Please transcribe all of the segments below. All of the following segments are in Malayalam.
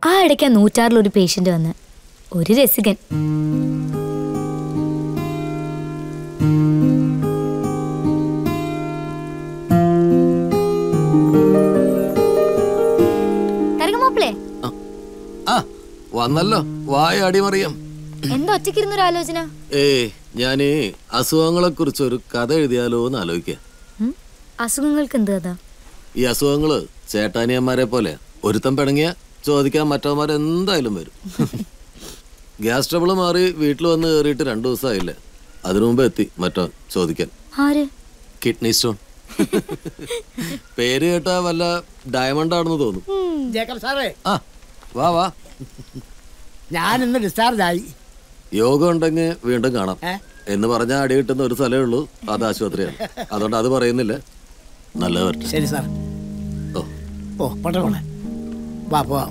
ആ ഇടയ്ക്ക് ആ നൂറ്റാറിൽ ഒരു പേഷ്യന്റ് വന്ന് ഒരു രസികൻ തരകമാപ്പിളേ ആ വന്നല്ലോ വായ അടിമറിയാം എന്താ ഒറ്റയ്ക്കിരുന്നൊരു ആലോചന ഏയ് ഞാനേ അസുഖങ്ങളെ കുറിച്ച് ഒരു കഥ എഴുതിയാലോ എന്ന് ആലോചിക്കുക ഉം? അസുഖങ്ങൾക്ക് എന്ത് കഥ ഈ അസുഖങ്ങള് ചേട്ടാനിയന്മാരെ പോലെ ഒരുത്തം പിണങ്ങിയ ചോദിക്കാൻ മറ്റവന്മാർ എന്തായാലും വരും ഗ്യാസ് ട്രബിൾ മാറി വീട്ടിൽ വന്ന് കയറിയിട്ട് രണ്ടു ദിവസമായില്ലേ അതിനു മുമ്പ് എത്തി മറ്റോ ചോദിക്കാൻ ആര് കിഡ്നി സ്റ്റോൺ പേര് കേട്ടാ വല്ല ഡയമണ്ട് ആണെന്ന് തോന്നും ജേക്കബ് സാറേ ആ വാ വാ ഞാൻ ഇന്ന് ഡിസ്ചാർജ് ആയി യോഗം ഉണ്ടെങ്കിൽ വീണ്ടും കാണാം ഏ? എന്ന് പറഞ്ഞാൽ അടി കിട്ടുന്ന ഒരു സ്ഥലമേ ഉള്ളൂ അത് ആശുപത്രിയാണ് അതുകൊണ്ട് അത് പറയുന്നില്ല നല്ലത് വരട്ടെ ശരി സാർ ഓ ഓ പോട്ടെ പോണേ വാ പോവാം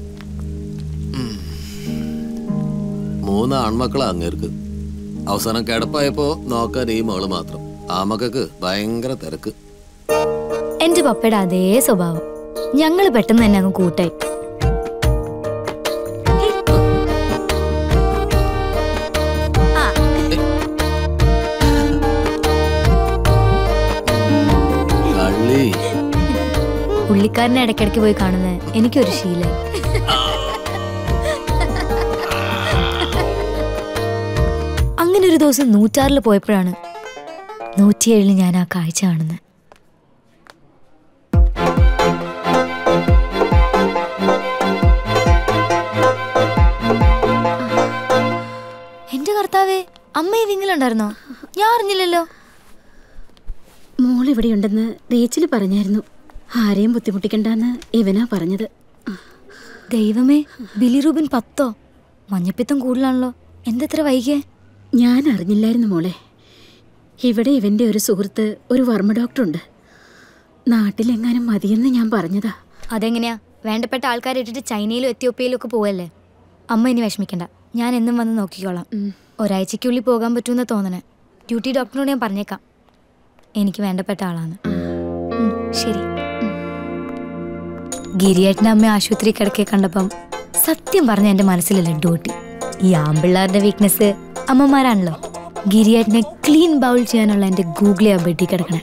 മൂന്ന് ആൺമക്കളാ അങ്ങേർക്ക് അവസാനം കിടപ്പായപ്പോ നോക്കാൻ ഈ മകള് മാത്രം ആ മക്കൾക്ക് ഭയങ്കര തിരക്ക് എന്റെ പപ്പയുടെ അതേ സ്വഭാവം ഞങ്ങൾ പെട്ടെന്ന് തന്നെ അങ്ങ് കൂട്ടായി ആ, കള്ളി പുള്ളിക്കാരനെ ഇടയ്ക്കിടയ്ക്ക് പോയി കാണുന്നത് എനിക്കൊരു ശീലം അങ്ങനെ ഒരു ദിവസം നൂറ്റാറിൽ പോയപ്പോഴാണ് നൂറ്റിയേഴിൽ ഞാൻ ആ കാഴ്ച കാണുന്നത് എന്റെ കർത്താവേ അമ്മ ഈ വിങ്ങിലുണ്ടായിരുന്നോ ഞാൻ അറിഞ്ഞില്ലല്ലോ മോൾ ഇവിടെയുണ്ടെന്ന് റേച്ചിൽ പറഞ്ഞായിരുന്നു ആരെയും ബുദ്ധിമുട്ടിക്കണ്ടെന്ന് ഇവനാ പറഞ്ഞത് ദൈവമേ ബിലി റൂബിൻ പത്തോ മഞ്ഞപ്പിത്തം കൂടുതലാണല്ലോ എന്തെത്ര വൈകിയേ ഞാൻ അറിഞ്ഞില്ലായിരുന്നു മോളെ ഇവിടെ ഇവന്റെ ഒരു സുഹൃത്ത് ഒരു വർമ്മ ഡോക്ടറുണ്ട് നാട്ടിലെങ്ങാനും മതിയെന്ന് ഞാൻ പറഞ്ഞതാ അതെങ്ങനെയാ വേണ്ടപ്പെട്ട ആൾക്കാരെ ഇട്ടിട്ട് ചൈനയിലും എത്യോപ്യയിലും ഒക്കെ പോവല്ലേ അമ്മ ഇനി വിഷമിക്കണ്ട ഞാൻ എന്നും വന്ന് നോക്കിക്കോളാം ഒരാഴ്ചയ്ക്കുള്ളിൽ പോകാൻ പറ്റുമെന്ന് തോന്നണേ ഡ്യൂട്ടി ഡോക്ടറിനോട് ഞാൻ പറഞ്ഞേക്കാം എനിക്ക് വേണ്ടപ്പെട്ട ആളാണ് ഉം, ശരി ഗിരിയേട്ടൻ്റെ അമ്മ ആശുപത്രി കിടക്കെ കണ്ടപ്പം സത്യം പറഞ്ഞ എൻ്റെ മനസ്സിൽ ലഡ്ഡു കൂട്ടി ഈ ആമ്പിള്ളാരുടെ വീക്ക്നെസ് അമ്മമാരാണല്ലോ ഗിരിയേട്ടനെ ക്ലീൻ ബൗൾ ചെയ്യാനുള്ള എൻ്റെ ഗൂഗിളി ആ ബെഡി കിടക്കണേ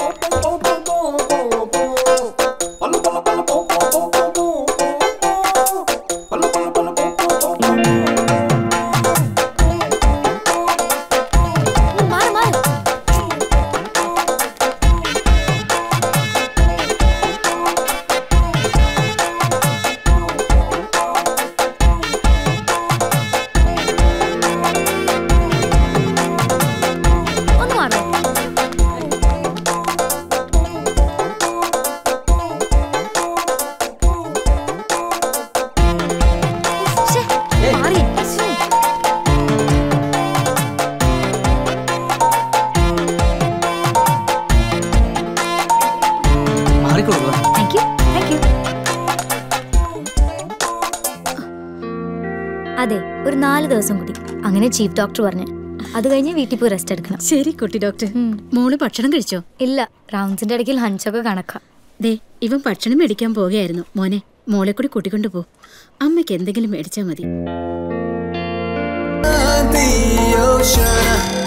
മാറ്, മാറ്. ഒന്ന് മാറോ ശ്ശെ, മാറി. ശ്ശെ. മാറിക്കൊടുക്കുക താങ്ക് യു താങ്ക് യു അതെ ഒരു നാല് ദിവസം കൂടി അങ്ങനെ ചീഫ് ഡോക്ടർ പറഞ്ഞു അത് കഴിഞ്ഞ് വീട്ടിൽ പോയി റെസ്റ്റ് എടുക്കണം ശരി കുട്ടി ഡോക്ടർ ഉം. മോള് ഭക്ഷണം കഴിച്ചോ ഇല്ല റൗണ്ട്സിന്റെ ഇടയ്ക്ക് ലഞ്ചൊക്കെ കണക്കാം ദേ ഇവൻ ഭക്ഷണം മേടിക്കാൻ പോകുകയായിരുന്നു മോനെ മോളെ കൂടി കൂട്ടിക്കൊണ്ടു പോ അമ്മയ്ക്ക് എന്തെങ്കിലും മേടിച്ചാ മതി the ocean